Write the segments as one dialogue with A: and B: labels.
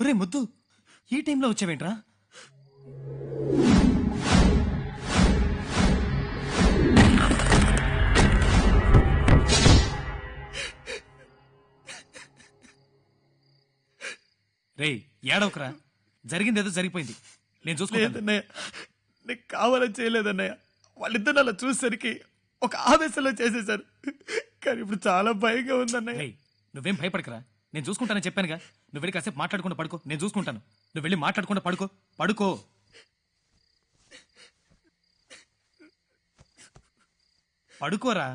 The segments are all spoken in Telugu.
A: ఒరే ముద్దు ఈ టైంలో వచ్చావేంట్రా రేయ్ ఏడవకరా జరిగిందేదో జరిగిపోయింది నేను చూసుకుంటాను
B: లేదన్నయ్య నీకు కావాలని చేయలేదన్నయ్య వాళ్ళిద్దరు అలా చూసేసరికి ఒక ఆవేశంలో చేసేశారు కానీ ఇప్పుడు చాలా భయంగా ఉందన్నయ్య
A: రేయ్ నువ్వేం భయపడకరా నేను చూసుకుంటానని చెప్పానుగా నువ్వు వెళ్ళి కాసేపు మాట్లాడకుండా పడుకో నేను చూసుకుంటాను నువ్వు వెళ్ళి మాట్లాడకుండా పడుకో పడుకో పడుకోరా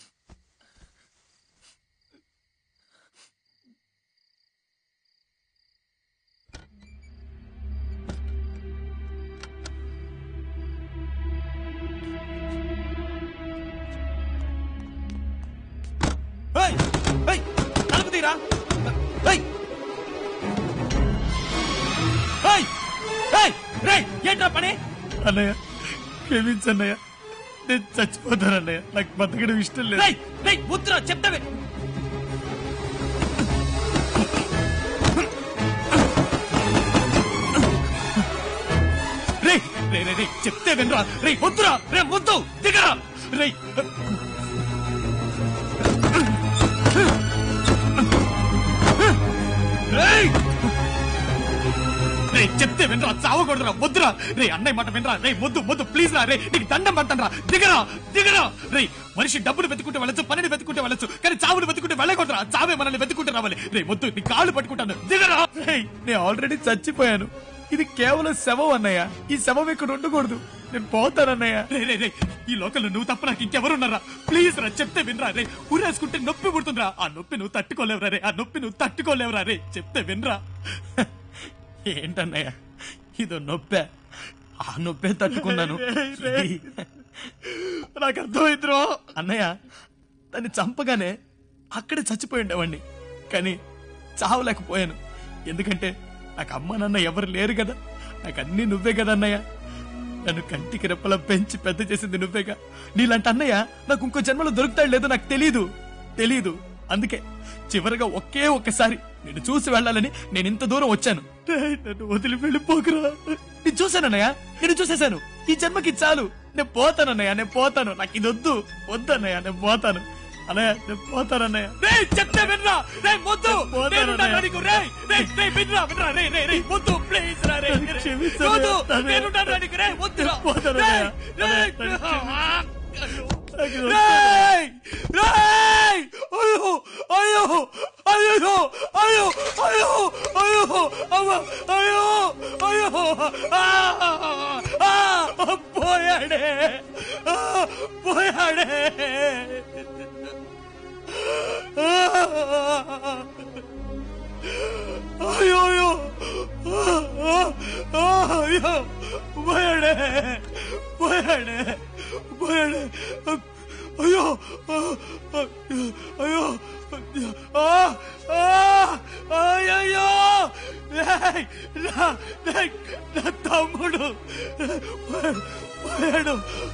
A: ఏయ్! ఏయ్! తలుపు తీరా ఏయ్! ఏయ్! ఏయ్! రేయ్! ఏంట్రా పని
B: అన్నయ్య క్షమించన్నయ్య నేను చచ్చిపోతానన్నయ్య నాకు బతకడం ఇష్టం లేదు
A: రేయ్! రేయ్! వద్దురా చెప్తావే రేయ్ రే రే రే చెప్తే వినరా రేయ్ వద్దురా రే వద్దు దిగరా రేయ్ రేయ్ రే చెప్తే వినరా చావకూడదురా వద్దురా రే అన్నయ్య మాట వినరా రే వద్దు వద్దు ప్లీజ్ రా రే నీకు దండం పడతానరా దిగరా దిగరా రే మనిషి డబ్బులు వెతుకుంటే వెళ్ళొచ్చు పనిని వెతుకుంటే వెళ్ళొచ్చు కానీ చావులు వెతుకుంటే వెళ్ళకూడదురా చావే మనల్ని వెతుకుంటే రావాలి రే వద్దు నీ కాళ్ళు పట్టుకుంటాను దిగరా
B: రేయ్, నేను ఆల్రెడీ చచ్చిపోయాను ఇది కేవలం శవం అన్నయ్య ఈ శవం ఇక్కడ ఉండకూడదు నేను పోతానన్నయ్య
A: రే రే రే ఈ లోకంలో నువ్వు తప్ప నాకు ఇంకెవరున్నారా ప్లీజ్ రా చెప్తే వినరా రే ఊరేసుకుంటే నొప్పి పుడుతుందిరా ఆ నొప్పి నువ్వు తట్టుకోలేవురా రే ఆ నొప్పి నువ్వు తట్టుకోలేవురా రే చెప్తే వినరా ఏంటన్నయ్య ఇదో నొప్పే ఆ నొప్పే తట్టుకున్నాను
B: రేయ్, నాకు అర్థమైందిరో
A: అన్నయ్య దాన్ని చంపగానే అక్కడే చచ్చిపోయి ఉండేవాడిని కానీ చావలేకపోయాను ఎందుకంటే నాకు అమ్మ నాన్న ఎవరు లేరు కదా నాకు అన్ని నువ్వే కదా అన్నయ్య నన్ను కంటికి రెప్పలా పెంచి పెద్ద చేసింది నువ్వేగా నీలాంటి అన్నయ్య నాకు ఇంకో జన్మలో దొరుకుతాడు లేదో నాకు తెలీదు తెలీదు అందుకే చివరిగా ఒకే ఒక్కసారి నేను చూసి వెళ్ళాలని నేను ఇంత దూరం వచ్చాను
B: రేయ్, నన్ను వదిలి వెళ్ళిపోకురా
A: నేను చూశానన్నయ్య నేను చూసేశాను ఈ జన్మకి చాలు
B: నేను పోతానన్నయ్య నేను పోతాను నాకు ఇది వద్దు వద్దన్నయ్య నేను పోతాను అన్నయ్య నేను పోతానన్నయ్య
A: రే చెప్తే వినరా రే వద్దు
B: పోతాను
A: నేనున్నాను
B: అన్నయ్య.
A: నీకు రే రే రే వినరా వినరా రే రే రే వద్దు ప్లీజ్ రా రే
B: నన్ను
A: రే.
B: క్షమించు
A: వద్దు
B: అన్నయ్య.
A: నేనున్నాను నీకు రే వద్దు రా.
B: పోతాను
A: రే,
B: అన్నయ్య.
A: రే,
B: అన్నయ్య, నన్ను
A: ఆ,
B: నాకు ఇది వద్దు.
A: రేయ్! రేయ్! అయ్యో అయ్యో అయ్యో అయ్యో అయ్యో అయ్యో అవ్వ అయ్యో అయ్యో ఆ, ఆ, పోయాడే ఆ, పోయాడే అయ్యో అయ్యో అయ్యో పోయాడే పోయాడే పోయాడే అయ్యో అయ్యో అయ్యో నా నా తమ్ముడు పోయాడు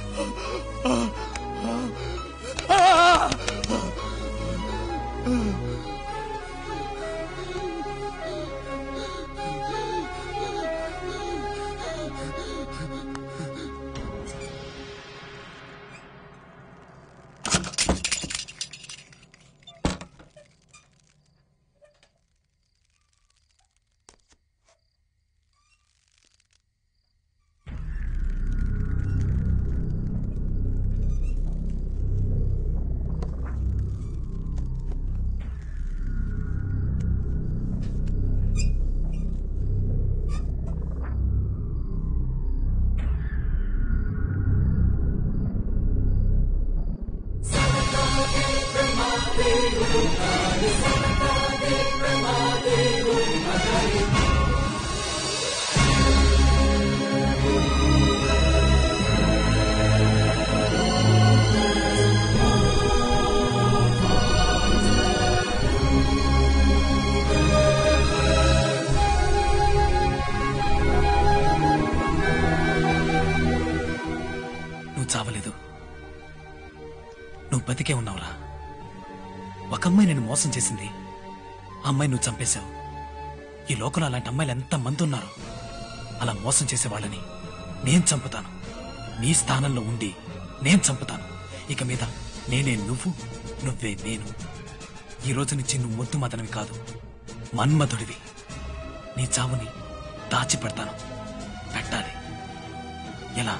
A: నువ్వు చావలేదు నువ్వు బతికే ఉన్నావురా ఒక అమ్మాయి నేను మోసం చేసింది ఆ అమ్మాయి నువ్వు చంపేశావు ఈ లోకంలో అలాంటి అమ్మాయిలు ఎంత మంది ఉన్నారు అలా మోసం చేసే వాళ్ళని నేను చంపుతాను నీ స్థానంలో ఉండి నేను చంపుతాను ఇక మీద నేనే నువ్వు నువ్వే నేను ఈ రోజు నుంచి నువ్వు మొద్దు మదనవి కాదు మన్మధుడివి నీ చావుని దాచి పెడతాను పెట్టాలి ఎలా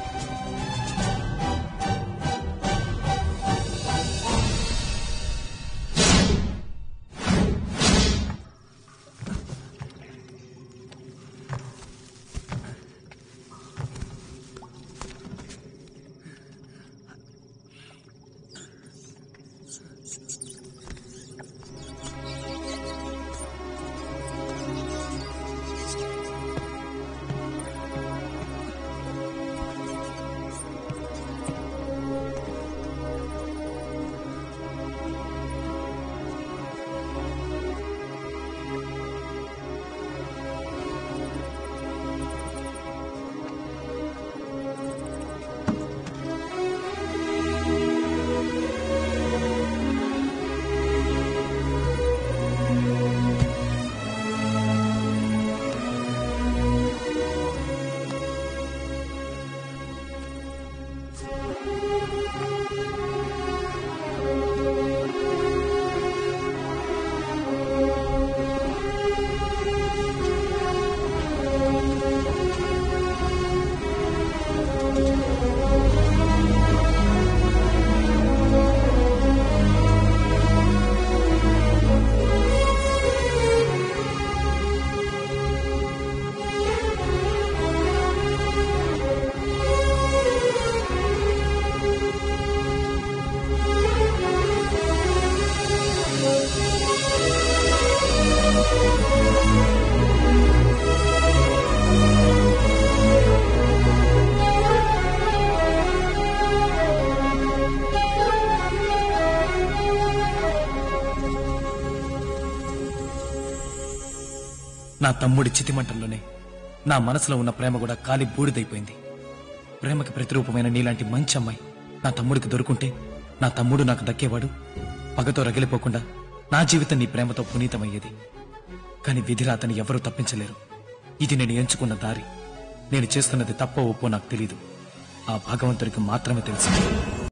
A: నా తమ్ముడి చితిమంటల్లోనే నా మనసులో ఉన్న ప్రేమ కూడా కాలి బూడిదైపోయింది ప్రేమకి ప్రతిరూపమైన నీలాంటి మంచి అమ్మాయి నా తమ్ముడికి దొరుకుంటే నా తమ్ముడు నాకు దక్కేవాడు పగతో రగిలిపోకుండా నా జీవితం నీ ప్రేమతో పునీతమయ్యేది కానీ విధిరాతని ఎవరూ తప్పించలేరు ఇది నేను ఎంచుకున్న దారి నేను చేస్తున్నది తప్ప ఒప్పో నాకు తెలీదు ఆ భగవంతుడికి మాత్రమే తెలుసు